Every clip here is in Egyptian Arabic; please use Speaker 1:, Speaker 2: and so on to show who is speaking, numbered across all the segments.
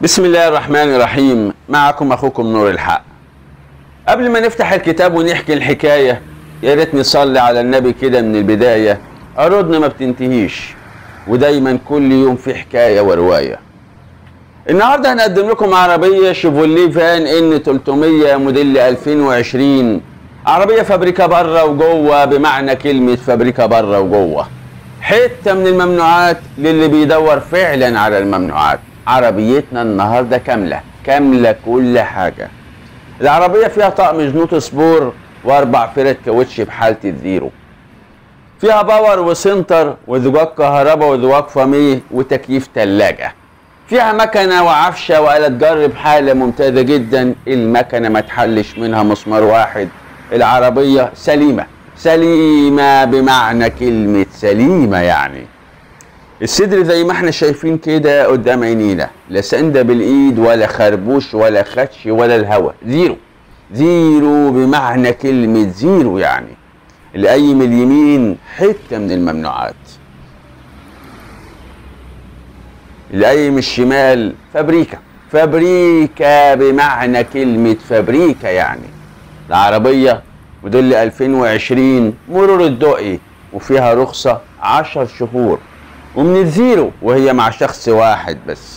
Speaker 1: بسم الله الرحمن الرحيم معكم اخوكم نور الحق قبل ما نفتح الكتاب ونحكي الحكايه يا ريت نصلي على النبي كده من البدايه عروضنا ما بتنتهيش ودايما كل يوم في حكايه وروايه النهارده هنقدم لكم عربيه شيفوليه فان ان 300 موديل 2020 عربيه فابريكا بره وجوه بمعنى كلمه فابريكا بره وجوه حته من الممنوعات للي بيدور فعلا على الممنوعات عربيتنا النهارده كامله كامله كل حاجه العربيه فيها طقم جنوط سبور واربع فرد كاوتش بحاله الزيرو فيها باور وسنتر وزجاج كهرباء وزجاج فاميه وتكييف تلاجة فيها مكنة وعفشة وآلة جر بحالة ممتازة جدا المكنة ما تحلش منها مسمار واحد العربية سليمة سليمة بمعنى كلمة سليمة يعني الصدر زي ما احنا شايفين كده قدام عينينا لا سندة بالايد ولا خربوش ولا خدش ولا الهوا زيرو زيرو بمعنى كلمة زيرو يعني القايم اليمين حتة من الممنوعات القايم الشمال فابريكا فابريكا بمعنى كلمة فابريكا يعني العربية موديل 2020 مرور الدقي وفيها رخصة 10 شهور ومن الزيرو وهي مع شخص واحد بس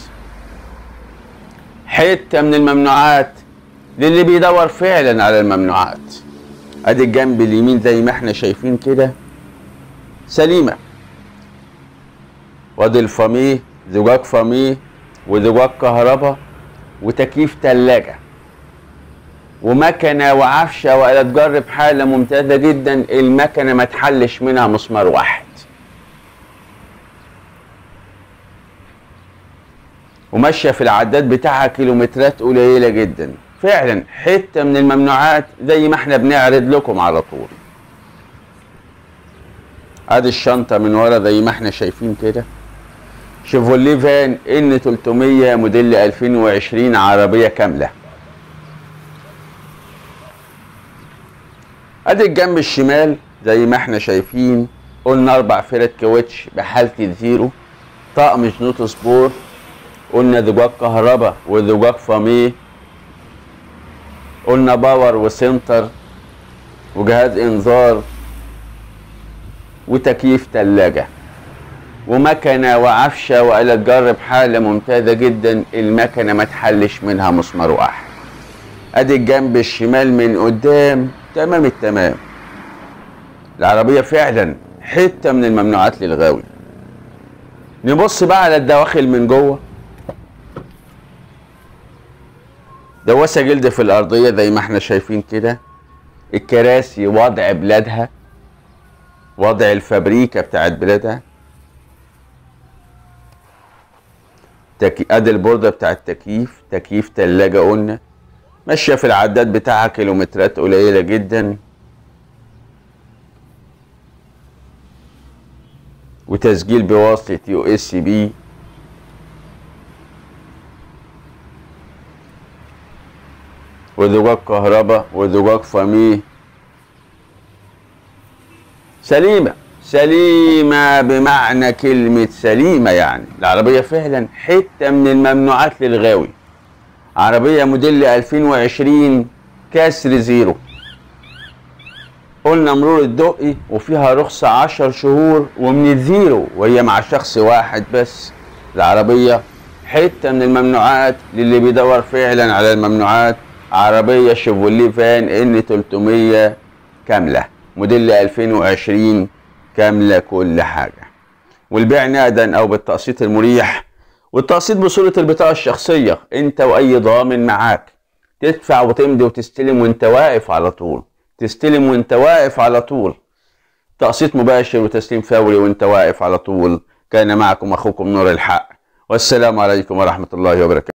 Speaker 1: حتة من الممنوعات للي بيدور فعلا على الممنوعات ادي الجنب اليمين زي ما احنا شايفين كده سليمة وادي الفاميه زجاج فاميه وزجاج كهرباء وتكييف تلاجة ومكنة وعفشة وآلة جر بحالة ممتازة جدا المكنة ما تحلش منها مسمار واحد وماشيه في العداد بتاعها كيلومترات قليله جدا فعلا حته من الممنوعات زي ما احنا بنعرض لكم على طول ادي الشنطه من ورا زي ما احنا شايفين كده شيفوليه فان ان 300 موديل 2020 عربيه كامله ادي الجنب الشمال زي ما احنا شايفين قلنا اربع فرد كاوتش بحاله الزيرو طقم جنوط سبور قلنا زجاج كهرباء وزجاج فاميه قلنا باور وسنتر وجهاز انذار وتكييف تلاجة ومكنة وعفشة وآلة جر بحالة ممتازة جدا المكنة ما تحلش منها مسمار واحد ادي الجنب الشمال من قدام تمام التمام العربية فعلا حتة من الممنوعات للغاوي نبص بقى على الدواخل من جوه دواسة جلد في الأرضية زي ما احنا شايفين كده الكراسي وضع بلادها وضع الفابريكا بتاعت بلادها تكي... ادي البوردة بتاع التكييف تكييف تلاجة قلنا ماشية في العداد بتاعها كيلومترات قليلة جدا وتسجيل بواسطة يو اس بي وزجاج كهرباء وزجاج فاميه سليمة سليمة بمعنى كلمة سليمة يعني العربية فعلا حتة من الممنوعات للغاوي عربية موديل 2020 كسر زيرو قلنا مرور الدقي وفيها رخصة 10 شهور ومن الزيرو وهي مع شخص واحد بس العربية حتة من الممنوعات للي بيدور فعلا على الممنوعات عربية شيفوليه فان ان 300 كاملة موديل 2020 كاملة كل حاجة والبيع نقدا او بالتقسيط المريح والتقسيط بصورة البطاقة الشخصية انت واي ضامن معاك تدفع وتمضي وتستلم وانت واقف على طول تستلم وانت واقف على طول تقسيط مباشر وتسليم فوري وانت واقف على طول كان معكم اخوكم نور الحق والسلام عليكم ورحمة الله وبركاته